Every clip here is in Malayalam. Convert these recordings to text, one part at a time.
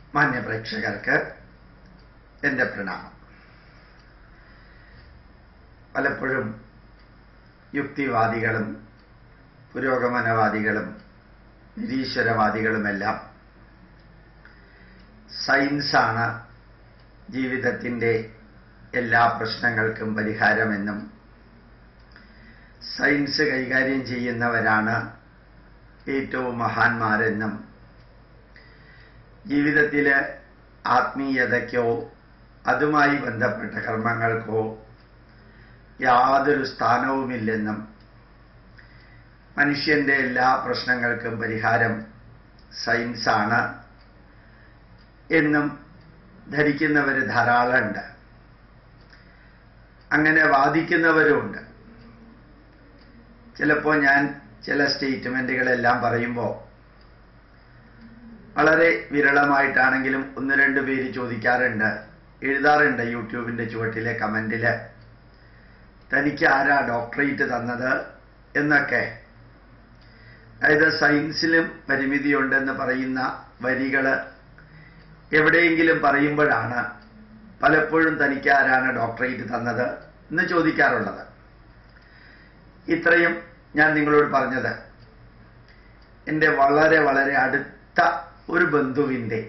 മാന്യപ്രേക്ഷകർക്ക് എൻ്റെ പ്രണാമം പലപ്പോഴും യുക്തിവാദികളും പുരോഗമനവാദികളും നിരീശ്വരവാദികളുമെല്ലാം സയൻസാണ് ജീവിതത്തിൻ്റെ എല്ലാ പ്രശ്നങ്ങൾക്കും പരിഹാരമെന്നും സയൻസ് കൈകാര്യം ചെയ്യുന്നവരാണ് ഏറ്റവും മഹാന്മാരെന്നും ജീവിതത്തിലെ ആത്മീയതയ്ക്കോ അതുമായി ബന്ധപ്പെട്ട കർമ്മങ്ങൾക്കോ യാതൊരു സ്ഥാനവുമില്ലെന്നും മനുഷ്യന്റെ എല്ലാ പ്രശ്നങ്ങൾക്കും പരിഹാരം സയൻസാണ് എന്നും ധരിക്കുന്നവർ ധാരാളമുണ്ട് അങ്ങനെ വാദിക്കുന്നവരുമുണ്ട് ചിലപ്പോൾ ഞാൻ ചില സ്റ്റേറ്റ്മെന്റുകളെല്ലാം പറയുമ്പോൾ വളരെ വിരളമായിട്ടാണെങ്കിലും ഒന്ന് രണ്ട് പേര് ചോദിക്കാറുണ്ട് എഴുതാറുണ്ട് യൂട്യൂബിന്റെ ചുവട്ടിലെ കമന്റില് തനിക്ക് ആരാ ഡോക്ടറേറ്റ് തന്നത് എന്നൊക്കെ അതായത് സയൻസിലും പരിമിതിയുണ്ടെന്ന് പറയുന്ന വരികള് എവിടെയെങ്കിലും പറയുമ്പോഴാണ് പലപ്പോഴും തനിക്ക് ആരാണ് ഡോക്ടറേറ്റ് തന്നത് എന്ന് ചോദിക്കാറുള്ളത് ഇത്രയും ഞാൻ നിങ്ങളോട് പറഞ്ഞത് എൻ്റെ വളരെ വളരെ അടുത്ത ഒരു ബന്ധുവിൻ്റെ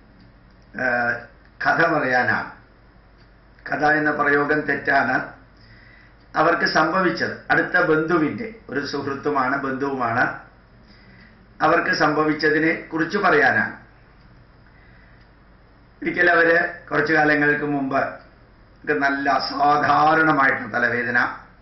കഥ പറയാനാണ് കഥ എന്ന പ്രയോഗം തെറ്റാണ് അവർക്ക് സംഭവിച്ചത് അടുത്ത ബന്ധുവിൻ്റെ ഒരു സുഹൃത്തുമാണ് ബന്ധുവുമാണ് അവർക്ക് സംഭവിച്ചതിനെ കുറിച്ച് പറയാനാണ് ഒരിക്കൽ അവര് കുറച്ചു കാലങ്ങൾക്ക് മുമ്പ് നല്ല അസാധാരണമായിട്ടുള്ള തലവേദന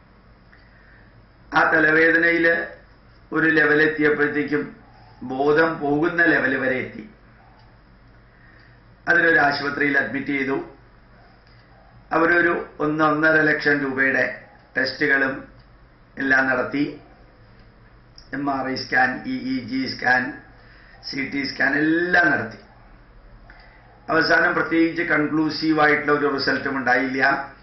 ആ തലവേദനയിൽ ഒരു ലെവലെത്തിയപ്പോഴത്തേക്കും ബോധം പോകുന്ന ലെവൽ വരെ എത്തി അതിനൊരു ആശുപത്രിയിൽ അഡ്മിറ്റ് ചെയ്തു അവരൊരു ഒന്ന് ഒന്നര ലക്ഷം രൂപയുടെ ടെസ്റ്റുകളും എല്ലാം നടത്തി M R I scan E E G scan C T scan എല്ലാം നടത്തി അവസാനം പ്രത്യേകിച്ച് കൺക്ലൂസീവ് ആയിട്ടുള്ള ഒരു റിസൾട്ടും ഉണ്ടായില്ല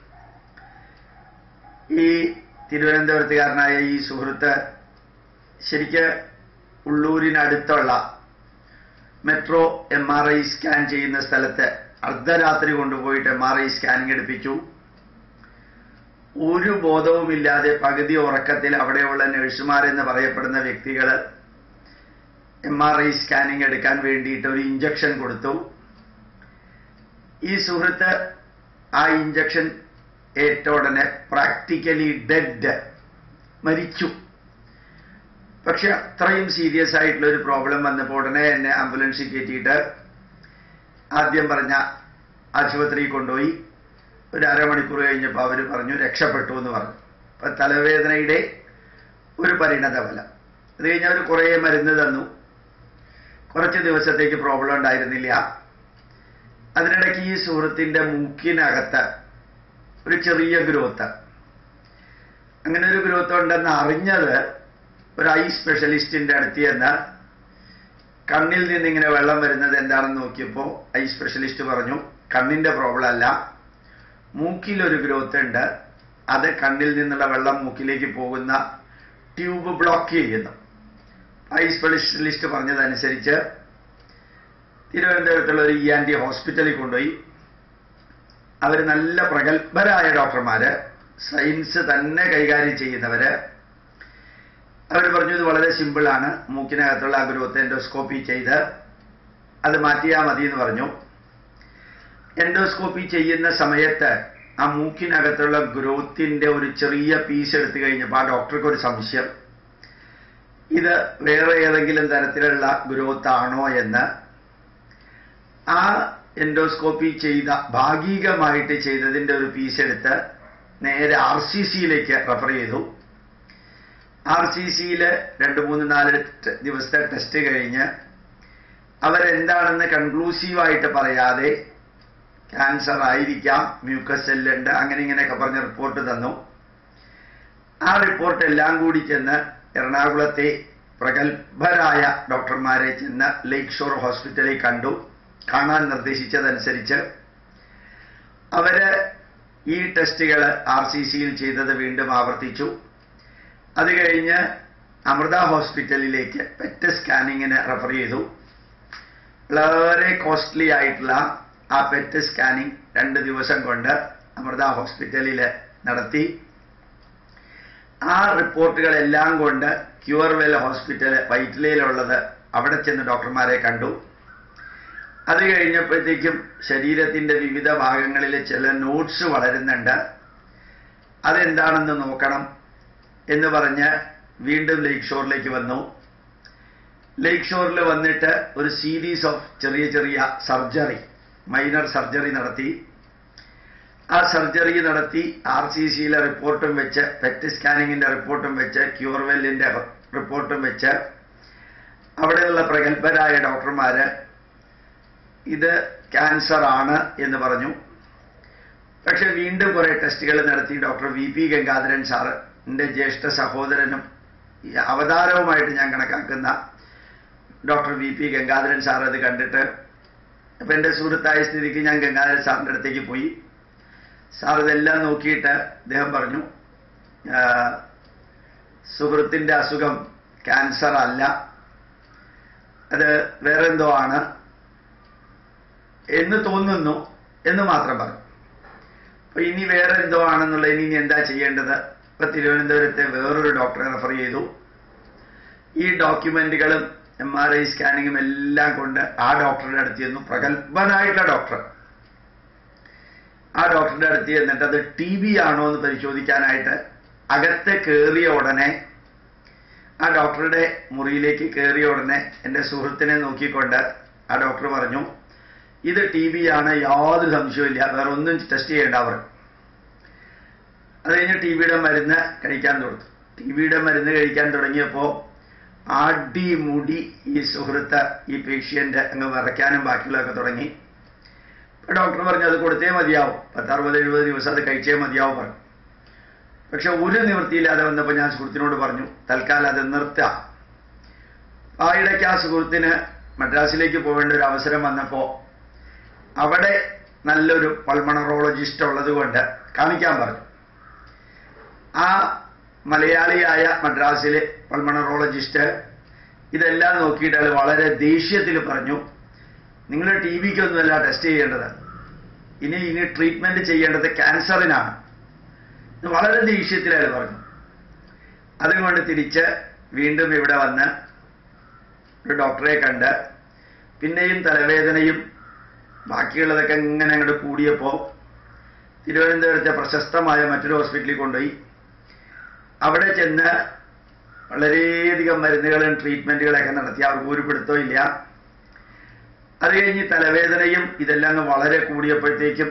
ഈ തിരുവനന്തപുരത്തുകാരനായ ഈ സുഹൃത്ത് ശരിക്ക് ഉള്ളൂരിനടുത്തുള്ള metro M R I scan ചെയ്യുന്ന സ്ഥലത്ത് അർദ്ധരാത്രി കൊണ്ടുപോയിട്ട് എം ആർ ഐ സ്കാനിങ് എടുപ്പിച്ചു ഒരു ബോധവുമില്ലാതെ പകുതി ഉറക്കത്തിൽ അവിടെയുള്ള നഴ്സുമാരെന്ന് പറയപ്പെടുന്ന വ്യക്തികൾ എം ആർ ഐ സ്കാനിങ് എടുക്കാൻ വേണ്ടിയിട്ട് ഒരു ഇഞ്ചക്ഷൻ കൊടുത്തു ഈ സുഹൃത്ത് ആ ഇഞ്ചക്ഷൻ ഏറ്റ ഉടനെ പ്രാക്ടിക്കലി ഡെഡ് മരിച്ചു പക്ഷെ അത്രയും സീരിയസ് ആയിട്ടുള്ള ഒരു പ്രോബ്ലം വന്നപ്പോൾ ഉടനെ എന്നെ ആംബുലൻസിൽ കയറ്റിയിട്ട് ആദ്യം പറഞ്ഞ ആശുപത്രിയിൽ കൊണ്ടുപോയി ഒരു അരമണിക്കൂർ കഴിഞ്ഞപ്പോൾ അവർ പറഞ്ഞു രക്ഷപ്പെട്ടു എന്ന് പറഞ്ഞു അപ്പൊ തലവേദനയുടെ ഒരു പരിണത ഫലം അത് കഴിഞ്ഞ് അവർ കുറേ മരുന്ന് തന്നു കുറച്ച് ദിവസത്തേക്ക് പ്രോബ്ലം ഉണ്ടായിരുന്നില്ല അതിനിടയ്ക്ക് ഈ സുഹൃത്തിന്റെ മൂക്കിനകത്ത് ഒരു ചെറിയ ഗ്രോത്ത് അങ്ങനെ ഒരു ഗ്രോത്ത് ഉണ്ടെന്ന് അറിഞ്ഞത് ഒരു ഐ സ്പെഷ്യലിസ്റ്റിന്റെ അടുത്ത് ചെന്ന് കണ്ണിൽ നിന്ന് ഇങ്ങനെ വെള്ളം വരുന്നത് എന്താണെന്ന് നോക്കിയപ്പോൾ ഐ സ്പെഷ്യലിസ്റ്റ് പറഞ്ഞു കണ്ണിന്റെ പ്രോബ്ലം അല്ല മൂക്കിലൊരു ഗ്രോത്ത് ഉണ്ട് അത് കണ്ണിൽ നിന്നുള്ള വെള്ളം മൂക്കിലേക്ക് പോകുന്ന ട്യൂബ് ബ്ലോക്ക് ചെയ്യുന്നു ഐ സ്പെഷ്യലിസ്റ്റ് പറഞ്ഞതനുസരിച്ച് തിരുവനന്തപുരത്തുള്ള ഒരു ഇ ആൻ ടി ഹോസ്പിറ്റലിൽ കൊണ്ടുപോയി അവർ നല്ല പ്രഗത്ഭരായ ഡോക്ടർമാര് സയൻസ് തന്നെ കൈകാര്യം ചെയ്യുന്നവര് അവർ പറഞ്ഞു ഇത് വളരെ സിമ്പിളാണ് മൂക്കിനകത്തുള്ള ആ ഗ്രോത്ത് എൻഡോസ്കോപ്പി ചെയ്ത് അത് മാറ്റിയാൽ മതി എന്ന് പറഞ്ഞു എൻഡോസ്കോപ്പി ചെയ്യുന്ന സമയത്ത് ആ മൂക്കിനകത്തുള്ള ഗ്രോത്തിന്റെ ഒരു ചെറിയ പീസ് എടുത്തു കഴിഞ്ഞപ്പോൾ ആ ഡോക്ടർക്ക് ഒരു സംശയം ഇത് വേറെ ഏതെങ്കിലും തരത്തിലുള്ള ഗ്രോത്ത് ആണോ എന്ന് ആ എൻഡോസ്കോപ്പി ചെയ്ത ഭാഗികമായിട്ട് ചെയ്തതിന്റെ ഒരു പീസ് എടുത്ത് നേരെ ആർ സി സിയിലേക്ക് റെഫർ ചെയ്തു ആർ സി സിയിൽ രണ്ട് മൂന്ന് നാല് ദിവസത്തെ ടെസ്റ്റ് കഴിഞ്ഞ് അവരെന്താണെന്ന് കൺക്ലൂസീവായിട്ട് പറയാതെ ക്യാൻസർ ആയിരിക്കാം മ്യൂക്കസ് സെല്ലുണ്ട് അങ്ങനെ ഇങ്ങനെയൊക്കെ പറഞ്ഞ റിപ്പോർട്ട് തന്നു ആ റിപ്പോർട്ട് എല്ലാം കൂടി ചെന്ന് എറണാകുളത്തെ പ്രഗത്ഭരായ ഡോക്ടർമാരെ ചെന്ന് ലേക്ക് ഷോർ ഹോസ്പിറ്റലിൽ കണ്ടു കാണാൻ നിർദ്ദേശിച്ചതനുസരിച്ച് അവര് ഈ ടെസ്റ്റുകൾ ആർ സി സിയിൽ ചെയ്തത് വീണ്ടും ആവർത്തിച്ചു അത് കഴിഞ്ഞ് അമൃത ഹോസ്പിറ്റലിലേക്ക് പെറ്റ് സ്കാനിങ്ങിന് റെഫർ ചെയ്തു വളരെ കോസ്റ്റ്ലി ആയിട്ടുള്ള ആ പെറ്റ് സ്കാനിങ് രണ്ട് ദിവസം കൊണ്ട് അമൃത ഹോസ്പിറ്റലിൽ നടത്തി ആ റിപ്പോർട്ടുകളെല്ലാം കൊണ്ട് ക്യൂർവെൽ ഹോസ്പിറ്റൽ വൈറ്റിലയിലുള്ളത് അവിടെ ചെന്ന് ഡോക്ടർമാരെ കണ്ടു അത് കഴിഞ്ഞപ്പോഴത്തേക്കും ശരീരത്തിന്റെ വിവിധ ഭാഗങ്ങളിൽ ചില നോട്ട്സ് വളരുന്നുണ്ട് അതെന്താണെന്ന് നോക്കണം എന്ന് പറഞ്ഞ് വീണ്ടും ലേക്ക് ഷോറിലേക്ക് വന്നു ലേക്ക് ഷോറിൽ വന്നിട്ട് ഒരു സീരീസ് ഓഫ് ചെറിയ ചെറിയ സർജറി മൈനർ സർജറി നടത്തി ആ സർജറി നടത്തി ആർ സി സിയിലെ റിപ്പോർട്ടും വെച്ച് പെറ്റ് സ്കാനിങ്ങിന്റെ റിപ്പോർട്ടും വെച്ച് ക്യൂർവെല്ലിന്റെ റിപ്പോർട്ടും വെച്ച് അവിടെയുള്ള പ്രഗത്ഭരായ ഡോക്ടർമാര് ഇത് ക്യാൻസർ ആണ് എന്ന് പറഞ്ഞു പക്ഷെ വീണ്ടും കുറെ ടെസ്റ്റുകൾ നടത്തി doctor V P Gangadharan sir എൻ്റെ ജ്യേഷ്ഠ സഹോദരനും ഈ അവതാരവുമായിട്ട് ഞാൻ കണക്കാക്കുന്ന doctor V P Gangadharan sir അത് കണ്ടിട്ട് അപ്പം എൻ്റെ സുഹൃത്തായ സ്ഥിതിക്ക് ഞാൻ ഗംഗാധരൻ സാറിൻ്റെ അടുത്തേക്ക് പോയി സാർ ഇതെല്ലാം നോക്കിയിട്ട് അദ്ദേഹം പറഞ്ഞു "ആ, സുഹൃത്തിൻ്റെ അസുഖം ക്യാൻസർ അല്ല അത് വേറെന്തോ ആണ് എന്ന് തോന്നുന്നു എന്ന് മാത്രം പറഞ്ഞു അപ്പൊ ഇനി വേറെ എന്തോ ആണെന്നുള്ള ഇനി ഇനി എന്താ ചെയ്യേണ്ടത് ഇപ്പൊ തിരുവനന്തപുരത്തെ വേറൊരു ഡോക്ടറെ റെഫർ ചെയ്തു ഈ ഡോക്യുമെന്റുകളും എം ആർ ഐ സ്കാനിങ്ങും എല്ലാം കൊണ്ട് ആ ഡോക്ടറുടെ അടുത്ത് ചെന്നു പ്രഗത്ഭനായിട്ടുള്ള ഡോക്ടർ ആ ഡോക്ടറുടെ അടുത്ത് ചെന്നിട്ട് അത് ടി ബി ആണോ എന്ന് പരിശോധിക്കാനായിട്ട് അകത്തെ കയറിയ ഉടനെ ആ ഡോക്ടറുടെ മുറിയിലേക്ക് കയറിയ ഉടനെ എൻ്റെ സുഹൃത്തിനെ നോക്കിക്കൊണ്ട് ആ ഡോക്ടർ പറഞ്ഞു ഇത് ടി ബി ആണ് യാതൊരു സംശയമില്ല വേറെ ഒന്നും ടെസ്റ്റ് ചെയ്യേണ്ട അവർ അത് കഴിഞ്ഞ് ടി ബിയുടെ മരുന്ന് കഴിക്കാൻ തുടങ്ങി ടി ബിയുടെ മരുന്ന് കഴിക്കാൻ തുടങ്ങിയപ്പോൾ അടിമുടി ഈ സുഹൃത്ത് ഈ പേഷ്യൻ്റ് അങ്ങ് വിറയ്ക്കാനും ബാക്കിയുള്ളതൊക്കെ തുടങ്ങി അപ്പൊ ഡോക്ടർ പറഞ്ഞു അത് കൊടുത്തേ മതിയാവും പത്തറുപത് എഴുപത് ദിവസം അത് കഴിച്ചേ മതിയാവും പറഞ്ഞു പക്ഷെ ഒരു നിവൃത്തിയില്ലാതെ വന്നപ്പോൾ ഞാൻ സുഹൃത്തിനോട് പറഞ്ഞു തൽക്കാലം അത് നിർത്താം ആ ഇടയ്ക്ക് ആ സുഹൃത്തിന് മദ്രാസിലേക്ക് പോകേണ്ട ഒരു അവസരം വന്നപ്പോൾ അവിടെ നല്ലൊരു പൾമണറോളജിസ്റ്റ് ഉള്ളത് കൊണ്ട് കാണിക്കാൻ പറഞ്ഞു ആ മലയാളിയായ മദ്രാസിലെ പൾമണറോളജിസ്റ്റ് ഇതെല്ലാം നോക്കിയിട്ട് അയാൾ വളരെ ദേഷ്യത്തിൽ പറഞ്ഞു നിങ്ങൾ ടി വിക്കൊന്നുമല്ല ടെസ്റ്റ് ചെയ്യേണ്ടത് ഇനി ഇനി ട്രീറ്റ്മെന്റ് ചെയ്യേണ്ടത് ക്യാൻസറിനാണ് ഇത് വളരെ ദേഷ്യത്തിൽ അയാൾ പറഞ്ഞു അതുകൊണ്ട് തിരിച്ച് വീണ്ടും ഇവിടെ വന്ന് ഒരു ഡോക്ടറെ കണ്ട് പിന്നെയും തലവേദനയും ബാക്കിയുള്ളതൊക്കെ ഇങ്ങനെ അങ്ങോട്ട് കൂടിയപ്പോൾ തിരുവനന്തപുരത്തെ പ്രശസ്തമായ മറ്റൊരു ഹോസ്പിറ്റലിൽ കൊണ്ടുപോയി അവിടെ ചെന്ന് വളരെയധികം മരുന്നുകളും ട്രീറ്റ്മെന്റുകളൊക്കെ നടത്തി അവർക്ക് ഒരു പിടുത്തവും ഇല്ല അത് കഴിഞ്ഞ് തലവേദനയും ഇതെല്ലാം അങ്ങ് വളരെ കൂടിയപ്പോഴത്തേക്കും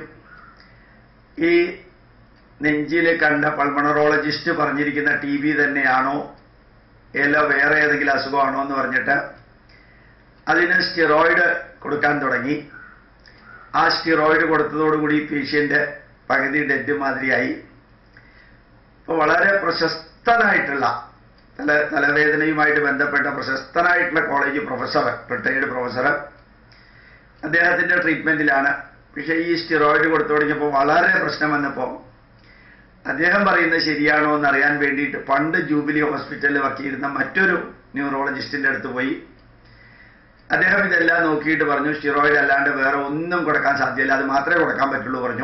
ഈ നെഞ്ചിൽ കണ്ട പൾമണറോളജിസ്റ്റ് പറഞ്ഞിരിക്കുന്ന ടി ബി തന്നെയാണോ അല്ല വേറെ ഏതെങ്കിലും അസുഖമാണോ എന്ന് പറഞ്ഞിട്ട് അതിന് സ്റ്റിറോയിഡ് കൊടുക്കാൻ തുടങ്ങി ആ സ്റ്റിറോയിഡ് കൊടുത്തതോടുകൂടി പേഷ്യന്റ് പകുതി ഡെഡ് മാതിരിയായി അപ്പോൾ വളരെ പ്രശസ്തനായിട്ടുള്ള തല തലവേദനയുമായിട്ട് ബന്ധപ്പെട്ട പ്രശസ്തനായിട്ടുള്ള കോളേജ് പ്രൊഫസർ റിട്ടയർഡ് പ്രൊഫസർ അദ്ദേഹത്തിന്റെ ട്രീറ്റ്മെന്റിലാണ് പക്ഷേ ഈ സ്റ്റിറോയിഡ് കൊടുത്തു തുടങ്ങിയപ്പോൾ വളരെ പ്രശ്നം വന്നപ്പോൾ അദ്ദേഹം പറയുന്നത് ശരിയാണോ എന്ന് അറിയാൻ വേണ്ടിയിട്ട് പണ്ട് ജൂബിലി ഹോസ്പിറ്റലിൽ വർക്ക് ചെയ്യുന്ന മറ്റൊരു ന്യൂറോളജിസ്റ്റിന്റെ അടുത്ത് പോയി അദ്ദേഹം ഇതെല്ലാം നോക്കിയിട്ട് പറഞ്ഞു സ്റ്റിറോയിഡ് അല്ലാണ്ട് വേറെ ഒന്നും കൊടുക്കാൻ സാധ്യമല്ല അത് മാത്രമേ കൊടുക്കാൻ പറ്റുള്ളൂ പറഞ്ഞു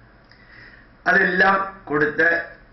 അതെല്ലാം കൊടുത്ത്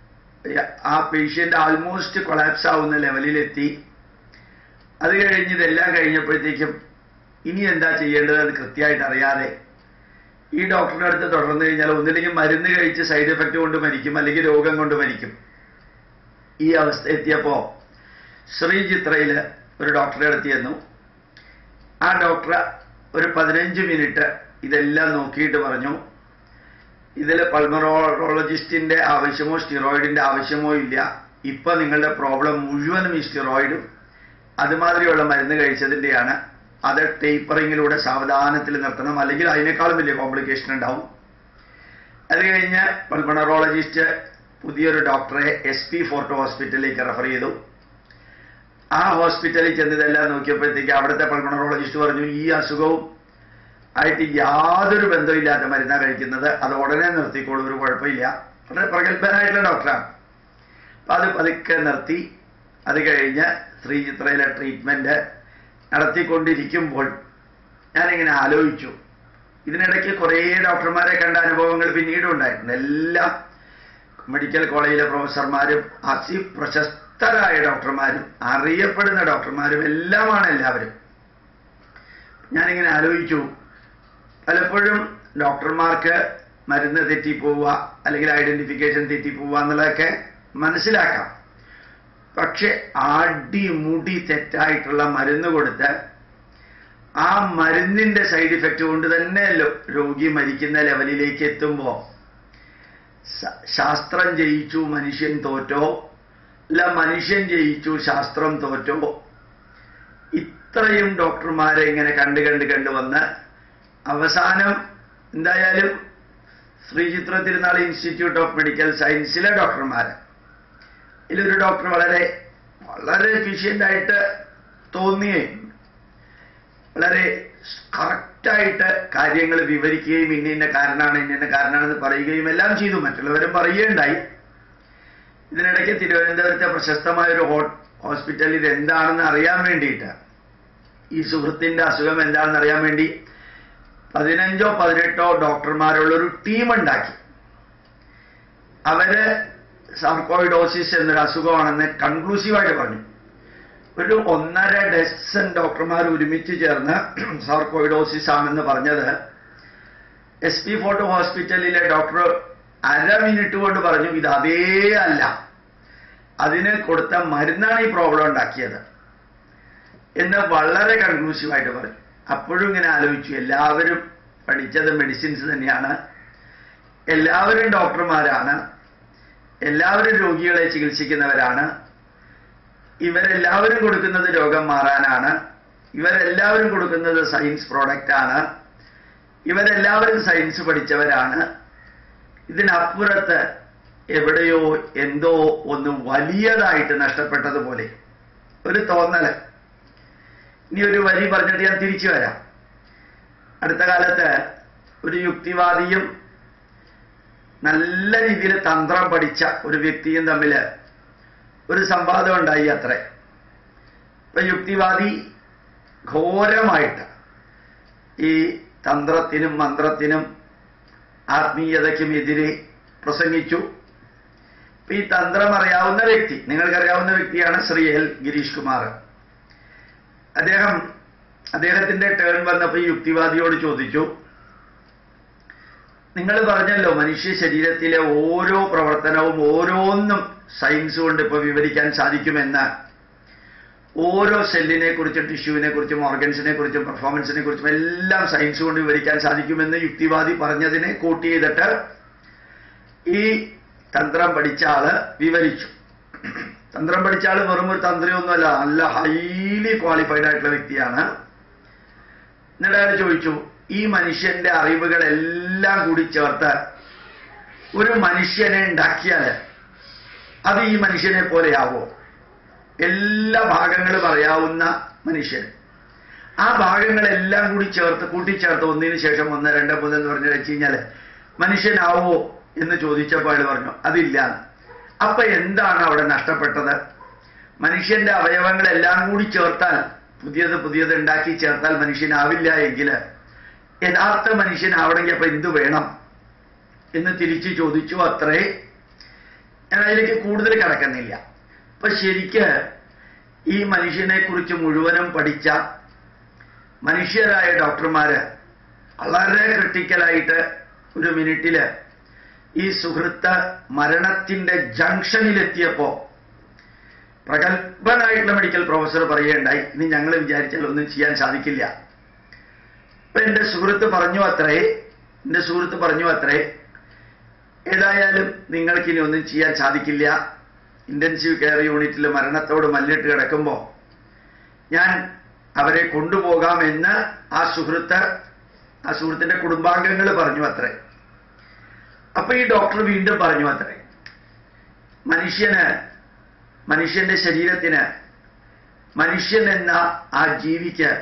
ആ പേഷ്യന്റ് ആൾമോസ്റ്റ് കൊളാപ്സ് ആവുന്ന ലെവലിലെത്തി അത് കഴിഞ്ഞ് ഇതെല്ലാം കഴിഞ്ഞപ്പോഴത്തേക്കും ഇനി എന്താ ചെയ്യേണ്ടത് അത് കൃത്യമായിട്ട് അറിയാതെ ഈ ഡോക്ടറുടെ അടുത്ത് തുടർന്നു കഴിഞ്ഞാൽ ഒന്നില്ലെങ്കിൽ മരുന്ന് കഴിച്ച് സൈഡ് എഫക്റ്റ് കൊണ്ട് മരിക്കും അല്ലെങ്കിൽ രോഗം കൊണ്ട് മരിക്കും ഈ അവസ്ഥ എത്തിയപ്പോ ശ്രീചിത്രയില് ഒരു ഡോക്ടറെ അടുത്ത് ചെന്നു ആ ഡോക്ടർ ഒരു പതിനഞ്ച് മിനിറ്റ് ഇതെല്ലാം നോക്കിയിട്ട് പറഞ്ഞു ഇതിൽ പൾമറോളജിസ്റ്റിന്റെ ആവശ്യമോ സ്റ്റിറോയിഡിന്റെ ആവശ്യമോ ഇല്ല ഇപ്പൊ നിങ്ങളുടെ പ്രോബ്ലം മുഴുവനും ഈ സ്റ്റിറോയിഡും അതുമാതിരിയുള്ള മരുന്ന് കഴിച്ചതിന്റെയാണ് അത് ടേപ്പറിങ്ങിലൂടെ സാവധാനത്തിൽ നിർത്തണം അല്ലെങ്കിൽ അതിനേക്കാളും വലിയ കോംപ്ലിക്കേഷൻ ഉണ്ടാവും അത് കഴിഞ്ഞ് പൾമണറോളജിസ്റ്റ് പുതിയൊരു ഡോക്ടറെ എസ് പി ഫോർട്ടോ ഹോസ്പിറ്റലിലേക്ക് റെഫർ ചെയ്തു ആ ഹോസ്പിറ്റലിൽ ചെന്ന് ഇതെല്ലാം നോക്കിയപ്പോഴത്തേക്ക് അവിടുത്തെ പൾമണറോളജിസ്റ്റ് പറഞ്ഞു ഈ അസുഖവും ആയിട്ട് യാതൊരു ബന്ധമില്ലാത്ത മരുന്നാണ് കഴിക്കുന്നത് അത് ഉടനെ നിർത്തിക്കോളൂ ഒരു കുഴപ്പമില്ല വളരെ പ്രഗത്ഭനായിട്ടുള്ള ഡോക്ടറാണ് അപ്പം അത് പതുക്കെ നിർത്തി അത് കഴിഞ്ഞ് ശ്രീചിത്രയിലെ ട്രീറ്റ്മെന്റ് നടത്തിക്കൊണ്ടിരിക്കുമ്പോൾ ഞാനിങ്ങനെ ആലോചിച്ചു ഇതിനിടയ്ക്ക് കുറേ ഡോക്ടർമാരെ കണ്ട അനുഭവങ്ങൾ പിന്നീടും ഉണ്ടായിട്ടുണ്ട് എല്ലാം മെഡിക്കൽ കോളേജിലെ പ്രൊഫസർമാരും അതിപ്രശസ്തരായ ഡോക്ടർമാരും അറിയപ്പെടുന്ന ഡോക്ടർമാരും എല്ലാമാണ് എല്ലാവരും ഞാനിങ്ങനെ ആലോചിച്ചു പലപ്പോഴും ഡോക്ടർമാർക്ക് മരുന്ന് തെറ്റിപ്പോവുക അല്ലെങ്കിൽ ഐഡന്റിഫിക്കേഷൻ തെറ്റിപ്പോവുക എന്നുള്ളതൊക്കെ മനസ്സിലാക്കാം പക്ഷെ അടിമുടി തെറ്റായിട്ടുള്ള മരുന്ന് കൊടുത്ത് ആ മരുന്നിന്റെ സൈഡ് ഇഫക്റ്റ് കൊണ്ട് തന്നെ ലോ- രോഗി മരിക്കുന്ന ലെവലിലേക്ക് എത്തുമ്പോൾ ശാസ്ത്രം ജയിച്ചു മനുഷ്യൻ തോറ്റോ അല്ല മനുഷ്യൻ ജയിച്ചു ശാസ്ത്രം തോറ്റോ ഇത്രയും ഡോക്ടർമാരെ ഇങ്ങനെ കണ്ട് കണ്ട് കണ്ട് വന്ന് അവസാനം എന്തായാലും ശ്രീചിത്ര തിരുനാൾ ഇൻസ്റ്റിറ്റ്യൂട്ട് ഓഫ് മെഡിക്കൽ സയൻസിലെ ഡോക്ടർമാര് ഇതിലൊരു ഡോക്ടർ വളരെ വളരെ എഫിഷ്യൻ്റ് ആയിട്ട് തോന്നുകയും വളരെ കറക്റ്റായിട്ട് കാര്യങ്ങൾ വിവരിക്കുകയും ഇന്ന ഇന്ന കാരണമാണ് ഇന്ന ഇന്ന കാരണമാണെന്ന് പറയുകയും എല്ലാം ചെയ്തു മറ്റുള്ളവരും പറയുകയുണ്ടായി ഇതിനിടയ്ക്ക് തിരുവനന്തപുരത്തെ പ്രശസ്തമായ ഒരു ഹോ- ഹോസ്പിറ്റലിൽ ഇത് എന്താണെന്ന് അറിയാൻ വേണ്ടിയിട്ട് ഈ സുഹൃത്തിന്റെ അസുഖം എന്താണെന്ന് അറിയാൻ വേണ്ടി പതിനഞ്ചോ പതിനെട്ടോ ഡോക്ടർമാരുള്ള ഒരു ടീം ഉണ്ടാക്കി അവര് സാർക്കോയിഡോസിസ് എന്നൊരു അസുഖമാണെന്ന് കൺക്ലൂസീവായിട്ട് പറഞ്ഞു ഒരു ഒന്നര ഡസൻ ഡോക്ടർമാർ ഒരുമിച്ച് ചേർന്ന് സാർക്കോയിഡോസിസ് ആണെന്ന് പറഞ്ഞത് എസ് പി ഫോർട്ട് ഹോസ്പിറ്റലിലെ ഡോക്ടർ അര മിനിറ്റ് കൊണ്ട് പറഞ്ഞു ഇത് അതേ അല്ല അതിന് കൊടുത്ത മരുന്നാണ് ഈ പ്രോബ്ലം ഉണ്ടാക്കിയത് എന്ന് വളരെ കൺക്ലൂസീവായിട്ട് പറഞ്ഞു അപ്പോഴും ഇങ്ങനെ ആലോചിച്ചു എല്ലാവരും പഠിച്ചത് മെഡിസിൻസ് തന്നെയാണ് എല്ലാവരും ഡോക്ടർമാരാണ് എല്ലാവരും രോഗികളെ ചികിത്സിക്കുന്നവരാണ് ഇവരെല്ലാവരും കൊടുക്കുന്നത് രോഗം മാറാനാണ് ഇവരെല്ലാവരും കൊടുക്കുന്നത് സയൻസ് പ്രോഡക്റ്റ് ആണ് ഇവരെല്ലാവരും സയൻസ് പഠിച്ചവരാണ് ഇതിനപ്പുറത്ത് എവിടെയോ എന്തോ ഒന്ന് വലിയതായിട്ട് നഷ്ടപ്പെട്ടതുപോലെ ഒരു തോന്നല് ഇനി ഒരു വരി പറഞ്ഞിട്ട് ഞാൻ തിരിച്ചു വരാം അടുത്ത കാലത്ത് ഒരു യുക്തിവാദിയും നല്ല രീതിയിൽ തന്ത്രം പഠിച്ച ഒരു വ്യക്തിയും തമ്മിൽ ഒരു സംവാദം ഉണ്ടായി അത്രേ ഇപ്പൊ യുക്തിവാദി ഘോരമായിട്ട് ഈ തന്ത്രത്തിനും മന്ത്രത്തിനും ആത്മീയതയ്ക്കും എതിരെ പ്രസംഗിച്ചു ഇപ്പൊ ഈ തന്ത്രം അറിയാവുന്ന വ്യക്തി നിങ്ങൾക്കറിയാവുന്ന വ്യക്തിയാണ് ശ്രീ എൽ ഗിരീഷ് കുമാർ അദ്ദേഹം അദ്ദേഹത്തിന്റെ ടേൺ വന്നപ്പോൾ ഈ യുക്തിവാദിയോട് ചോദിച്ചു നിങ്ങൾ പറഞ്ഞല്ലോ മനുഷ്യ ശരീരത്തിലെ ഓരോ പ്രവർത്തനവും ഓരോന്നും സയൻസ് കൊണ്ട് ഇപ്പൊ വിവരിക്കാൻ സാധിക്കുമെന്ന് ഓരോ സെല്ലിനെ കുറിച്ചും ടിഷ്യൂവിനെ കുറിച്ചും ഓർഗൻസിനെ കുറിച്ചും പെർഫോമൻസിനെ കുറിച്ചും എല്ലാം സയൻസ് കൊണ്ട് വിവരിക്കാൻ സാധിക്കുമെന്ന് യുക്തിവാദി പറഞ്ഞതിനെ കൂട്ടി ചെയ്തിട്ട് ഈ തന്ത്രം പഠിച്ച ആള് വിവരിച്ചു തന്ത്രം പഠിച്ച ആള് വെറും ഒരു തന്ത്രിയൊന്നുമല്ല നല്ല ഹൈലി ക്വാളിഫൈഡ് ആയിട്ടുള്ള വ്യക്തിയാണ് എന്നിട്ട് അയാൾ ചോദിച്ചു ഈ മനുഷ്യന്റെ അറിവുകളെല്ലാം കൂടി ചേർത്ത് ഒരു മനുഷ്യനെ ഉണ്ടാക്കിയാൽ അത് ഈ മനുഷ്യനെ പോലെയാവോ എല്ലാ ഭാഗങ്ങളും അറിയാവുന്ന മനുഷ്യൻ ആ ഭാഗങ്ങളെല്ലാം കൂടി ചേർത്ത് കൂട്ടിച്ചേർത്ത് ഒന്നിനു ശേഷം ഒന്ന് രണ്ട് മൂന്ന് എന്ന് പറഞ്ഞു വെച്ച് കഴിഞ്ഞാൽ മനുഷ്യനാവോ എന്ന് ചോദിച്ചപ്പോൾ അയാൾ പറഞ്ഞു അതില്ല അപ്പൊ എന്താണ് അവിടെ നഷ്ടപ്പെട്ടത് മനുഷ്യന്റെ അവയവങ്ങളെല്ലാം കൂടി ചേർത്താൽ പുതിയത് പുതിയത് ഉണ്ടാക്കി ചേർത്താൽ മനുഷ്യനാവില്ല എങ്കിൽ യഥാർത്ഥ മനുഷ്യനാവണമെങ്കിൽ അപ്പൊ എന്തു വേണം എന്ന് തിരിച്ചു ചോദിച്ചു അത്രേ ഞാൻ അതിലേക്ക് കൂടുതൽ കടക്കുന്നില്ല അപ്പൊ ശരിക്ക് ഈ മനുഷ്യനെ കുറിച്ച് മുഴുവനും പഠിച്ച മനുഷ്യരായ ഡോക്ടർമാര് വളരെ ക്രിട്ടിക്കലായിട്ട് ഒരു മിനിറ്റില് ഈ സുഹൃത്ത് മരണത്തിന്റെ ജംഗ്ഷനിലെത്തിയപ്പോ പ്രഗത്ഭനായിട്ടുള്ള മെഡിക്കൽ പ്രൊഫസർ പറയുകയുണ്ടായി ഇനി ഞങ്ങൾ വിചാരിച്ചാൽ ഒന്നും ചെയ്യാൻ സാധിക്കില്ല അപ്പൊ എന്റെ സുഹൃത്ത് പറഞ്ഞു അത്രേ എന്റെ സുഹൃത്ത് പറഞ്ഞു അത്രേ ഏതായാലും നിങ്ങൾക്ക് ഇനി ഒന്നും ചെയ്യാൻ സാധിക്കില്ല ഇന്റൻസീവ് കെയർ യൂണിറ്റിൽ മരണത്തോട് മല്ലിട്ട് കിടക്കുമ്പോൾ ഞാൻ അവരെ കൊണ്ടുപോകാമെന്ന് ആ സുഹൃത്ത് ആ സുഹൃത്തിന്റെ കുടുംബാംഗങ്ങൾ പറഞ്ഞു അത്രേ അപ്പൊ ഈ ഡോക്ടർ വീണ്ടും പറഞ്ഞു അത്രേ മനുഷ്യന് മനുഷ്യന്റെ ശരീരത്തിന് മനുഷ്യൻ എന്ന ആ ജീവിക്ക്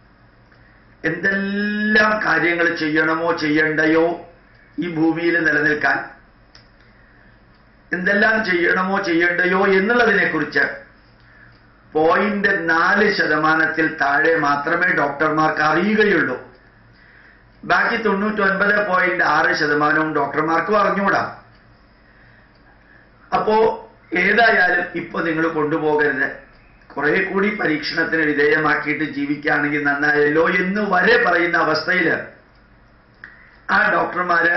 എന്തെല്ലാം കാര്യങ്ങൾ ചെയ്യണമോ ചെയ്യണ്ടയോ ഈ ഭൂമിയിൽ നിലനിൽക്കാൻ എന്തെല്ലാം ചെയ്യണമോ ചെയ്യണ്ടയോ എന്നുള്ളതിനെക്കുറിച്ച് പോയിന്റ് നാല് ശതമാനത്തിൽ താഴെ മാത്രമേ ഡോക്ടർമാർക്ക് അറിയുകയുള്ളൂ ബാക്കി തൊണ്ണൂറ്റൊൻപത് പോയിന്റ് ആറ് ശതമാനവും ഡോക്ടർമാർക്കും അറിഞ്ഞുകൂടാ അപ്പോ ഏതായാലും ഇപ്പൊ നിങ്ങൾ കൊണ്ടുപോകരുത് കുറെ കൂടി പരീക്ഷണത്തിന് വിധേയമാക്കിയിട്ട് ജീവിക്കുകയാണെങ്കിൽ നന്നായല്ലോ എന്ന് വരെ പറയുന്ന അവസ്ഥയിൽ ആ ഡോക്ടർമാര്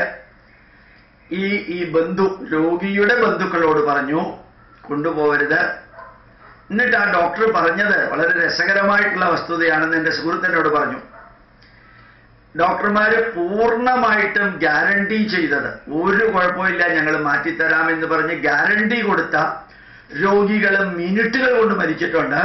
ഈ ഈ ബന്ധു രോഗിയുടെ ബന്ധുക്കളോട് പറഞ്ഞു കൊണ്ടുപോകരുത് എന്നിട്ട് ആ ഡോക്ടർ പറഞ്ഞത് വളരെ രസകരമായിട്ടുള്ള വസ്തുതയാണെന്ന് എൻ്റെ സുഹൃത്തിനോട് പറഞ്ഞു ഡോക്ടർമാര് പൂർണ്ണമായിട്ടും ഗ്യാരണ്ടി ചെയ്തത് ഒരു കുഴപ്പമില്ല ഞങ്ങൾ മാറ്റിത്തരാമെന്ന് പറഞ്ഞ് ഗ്യാരണ്ടി കൊടുത്ത രോഗികൾ മിനിറ്റുകൾ കൊണ്ട് മരിച്ചിട്ടുണ്ട്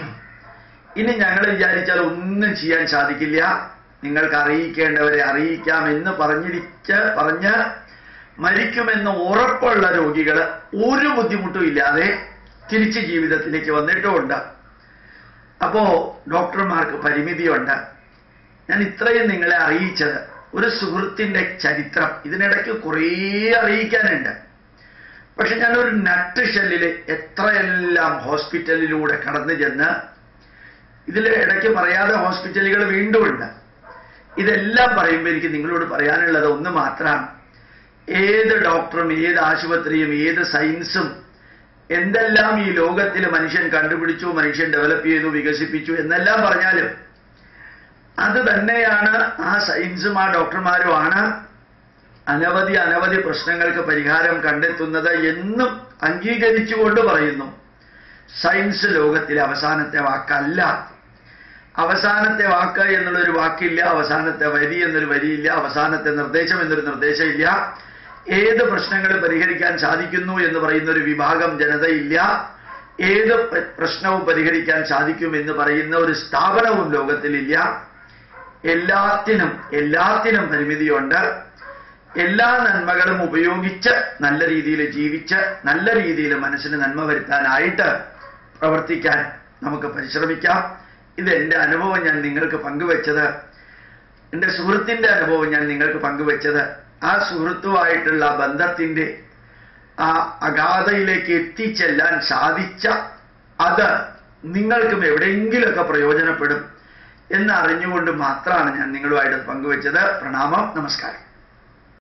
ഇനി ഞങ്ങൾ വിചാരിച്ചാൽ ഒന്നും ചെയ്യാൻ സാധിക്കില്ല നിങ്ങൾക്ക് അറിയിക്കേണ്ടവരെ അറിയിക്കാം എന്ന് പറഞ്ഞിരിച്ച് പറഞ്ഞ് മരിക്കുമെന്ന് ഉറപ്പുള്ള രോഗികൾ ഒരു ബുദ്ധിമുട്ടും ഇല്ലാതെ തിരിച്ച് ജീവിതത്തിലേക്ക് വന്നിട്ടുമുണ്ട് അപ്പോ ഡോക്ടർമാർക്ക് പരിമിതിയുണ്ട് ഞാൻ ഇത്രയും നിങ്ങളെ അറിയിച്ചത് ഒരു സുഹൃത്തിന്റെ ചരിത്രം ഇതിനിടയ്ക്ക് കുറേ അറിയിക്കാനുണ്ട് പക്ഷെ ഞാനൊരു നട്ട് ഷെല്ലിൽ എത്രയെല്ലാം ഹോസ്പിറ്റലിലൂടെ കടന്നു ചെന്ന് ഇതിൽ ഇടയ്ക്ക് പറയാതെ ഹോസ്പിറ്റലുകൾ വീണ്ടും ഉണ്ട് ഇതെല്ലാം പറയുമ്പോൾ എനിക്ക് നിങ്ങളോട് പറയാനുള്ളത് ഒന്ന് മാത്രമാണ് ഏത് ഡോക്ടറും ഏത് ആശുപത്രിയും ഏത് സയൻസും എന്തെല്ലാം ഈ ലോകത്തിൽ മനുഷ്യൻ കണ്ടുപിടിച്ചു മനുഷ്യൻ ഡെവലപ്പ് ചെയ്തു വികസിപ്പിച്ചു എന്നെല്ലാം പറഞ്ഞാലും അത് തന്നെയാണ് ആ സയൻസും ആ ഡോക്ടർമാരുമാണ് അനവധി അനവധി പ്രശ്നങ്ങൾക്ക് പരിഹാരം കണ്ടെത്തുന്നത് എന്നും അംഗീകരിച്ചുകൊണ്ട് പറയുന്നു സയൻസ് ലോകത്തിലെ അവസാനത്തെ വാക്കല്ല അവസാനത്തെ വാക്ക് എന്നുള്ളൊരു വാക്കില്ല അവസാനത്തെ വരി എന്നൊരു വരിയില്ല അവസാനത്തെ നിർദ്ദേശം എന്നൊരു നിർദ്ദേശമില്ല ഏത് പ്രശ്നങ്ങൾ പരിഹരിക്കാൻ സാധിക്കുന്നു എന്ന് പറയുന്ന ഒരു വിഭാഗം ജനതയില്ല ഏത് പ്ര- പ്രശ്നവും പരിഹരിക്കാൻ സാധിക്കും എന്ന് പറയുന്ന ഒരു സ്ഥാപനവും ലോകത്തിലില്ല എല്ലാത്തിനും എല്ലാത്തിനും പരിമിതിയുണ്ട് എല്ലാ നന്മകളും ഉപയോഗിച്ച് നല്ല രീതിയിൽ ജീവിച്ച് നല്ല രീതിയിൽ മനസ്സിന് നന്മ വരുത്താനായിട്ട് പ്രവർത്തിക്കാൻ നമുക്ക് പരിശ്രമിക്കാം ഇത് എൻ്റെ അനുഭവം ഞാൻ നിങ്ങൾക്ക് പങ്കുവെച്ചത് എൻ്റെ സുഹൃത്തിൻ്റെ അനുഭവം ഞാൻ നിങ്ങൾക്ക് പങ്കുവെച്ചത് ആ സുഹൃത്തുമായിട്ടുള്ള ബന്ധത്തിൻ്റെ ആ അഗാധയിലേക്ക് എത്തിച്ചെല്ലാൻ സാധിച്ച അത് നിങ്ങൾക്കും എവിടെയെങ്കിലുമൊക്കെ പ്രയോജനപ്പെടും എന്നറിഞ്ഞുകൊണ്ട് മാത്രമാണ് ഞാൻ നിങ്ങളുമായിട്ട് പങ്കുവെച്ചത് പ്രണാമം നമസ്കാരം